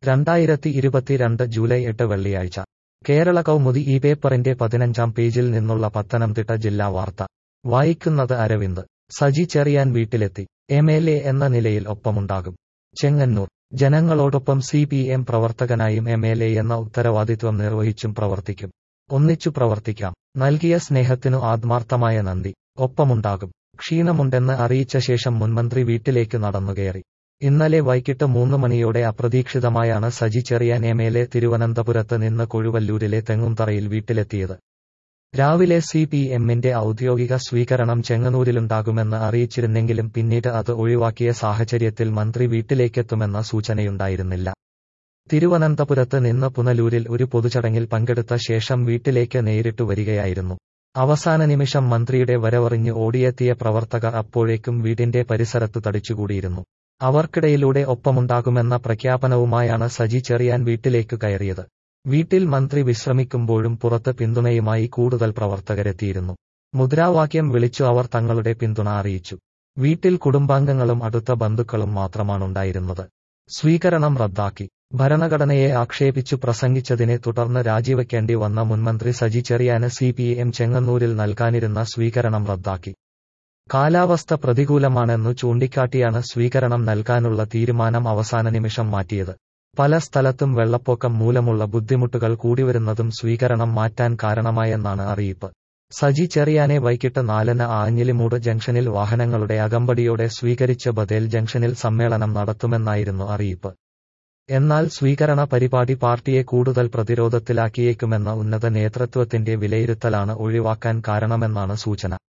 രണ്ടായിരത്തി ഇരുപത്തിരണ്ട് ജൂലൈ എട്ട് വെള്ളിയാഴ്ച കേരള കൗമുദി ഈ പേപ്പറിന്റെ പതിനഞ്ചാം പേജിൽ നിന്നുള്ള പത്തനംതിട്ട ജില്ലാ വാർത്ത വായിക്കുന്നത് അരവിന്ദ് സജി ചെറിയാൻ വീട്ടിലെത്തി എം എൽ എ എന്ന നിലയിൽ ഒപ്പമുണ്ടാകും ചെങ്ങന്നൂർ ജനങ്ങളോടൊപ്പം സി പി എം പ്രവർത്തകനായും എം എൽ എ എന്ന ഉത്തരവാദിത്വം നിർവഹിച്ചും പ്രവർത്തിക്കും ഒന്നിച്ചു പ്രവർത്തിക്കാം നൽകിയ സ്നേഹത്തിനു ആത്മാർത്ഥമായ നന്ദി ഒപ്പമുണ്ടാകും ക്ഷീണമുണ്ടെന്ന് അറിയിച്ച ശേഷം മുൻമന്ത്രി വീട്ടിലേക്ക് നടന്നുകയറി ഇന്നലെ വൈകിട്ട് മൂന്ന് മണിയോടെ അപ്രതീക്ഷിതമായാണ് Saji Cheriyan M L A തിരുവനന്തപുരത്ത് നിന്ന് കൊഴുവല്ലൂരിലെ തെങ്ങുംതറയിൽ വീട്ടിലെത്തിയത് രാവിലെ സി പി എമ്മിന്റെ ഔദ്യോഗിക സ്വീകരണം ചെങ്ങന്നൂരിലുണ്ടാകുമെന്ന് അറിയിച്ചിരുന്നെങ്കിലും പിന്നീട് അത് ഒഴിവാക്കിയ സാഹചര്യത്തിൽ മന്ത്രി വീട്ടിലേക്കെത്തുമെന്ന സൂചനയുണ്ടായിരുന്നില്ല തിരുവനന്തപുരത്ത് നിന്ന് പുനലൂരിൽ ഒരു പൊതുചടങ്ങിൽ പങ്കെടുത്ത ശേഷം വീട്ടിലേക്ക് നേരിട്ടു വരികയായിരുന്നു അവസാന നിമിഷം മന്ത്രിയുടെ വരവറിഞ്ഞ് ഓടിയെത്തിയ പ്രവർത്തകർ അപ്പോഴേക്കും വീടിന്റെ പരിസരത്ത് തടിച്ചുകൂടിയിരുന്നു അവർക്കിടയിലൂടെ ഒപ്പമുണ്ടാകുമെന്ന പ്രഖ്യാപനവുമായാണ് സജി ചെറിയാൻ വീട്ടിലേക്ക് കയറിയത് വീട്ടിൽ മന്ത്രി വിശ്രമിക്കുമ്പോഴും പുറത്ത് പിന്തുണയുമായി കൂടുതൽ പ്രവർത്തകരെത്തിയിരുന്നു മുദ്രാവാക്യം വിളിച്ചു അവർ തങ്ങളുടെ പിന്തുണ അറിയിച്ചു വീട്ടിൽ കുടുംബാംഗങ്ങളും അടുത്ത ബന്ധുക്കളും മാത്രമാണുണ്ടായിരുന്നത് സ്വീകരണം റദ്ദാക്കി ഭരണഘടനയെ ആക്ഷേപിച്ചു പ്രസംഗിച്ചതിനെ തുടർന്ന് രാജിവെക്കേണ്ടി വന്ന മുൻമന്ത്രി സജി ചെറിയാന് സി പി എം ചെങ്ങന്നൂരിൽ നൽകാനിരുന്ന സ്വീകരണം റദ്ദാക്കി കാലാവസ്ഥ പ്രതികൂലമാണെന്നു ചൂണ്ടിക്കാട്ടിയാണ് സ്വീകരണം നൽകാനുള്ള തീരുമാനം അവസാന നിമിഷം മാറ്റിയത് പല സ്ഥലത്തും വെള്ളപ്പൊക്കം മൂലമുള്ള ബുദ്ധിമുട്ടുകൾ കൂടിവരുന്നതും സ്വീകരണം മാറ്റാൻ കാരണമായെന്നാണ് അറിയിപ്പ് സജി ചെറിയാനെ വൈകിട്ട് നാലിന് ആഞ്ഞിലിമൂട് ജംഗ്ഷനിൽ വാഹനങ്ങളുടെ അകമ്പടിയോടെ സ്വീകരിച്ച് ബദേൽ ജംഗ്ഷനിൽ സമ്മേളനം നടത്തുമെന്നായിരുന്നു അറിയിപ്പ് എന്നാൽ സ്വീകരണ പരിപാടി പാർട്ടിയെ കൂടുതൽ പ്രതിരോധത്തിലാക്കിയേക്കുമെന്ന ഉന്നത നേതൃത്വത്തിന്റെ വിലയിരുത്തലാണ് ഒഴിവാക്കാൻ കാരണമെന്നാണ് സൂചന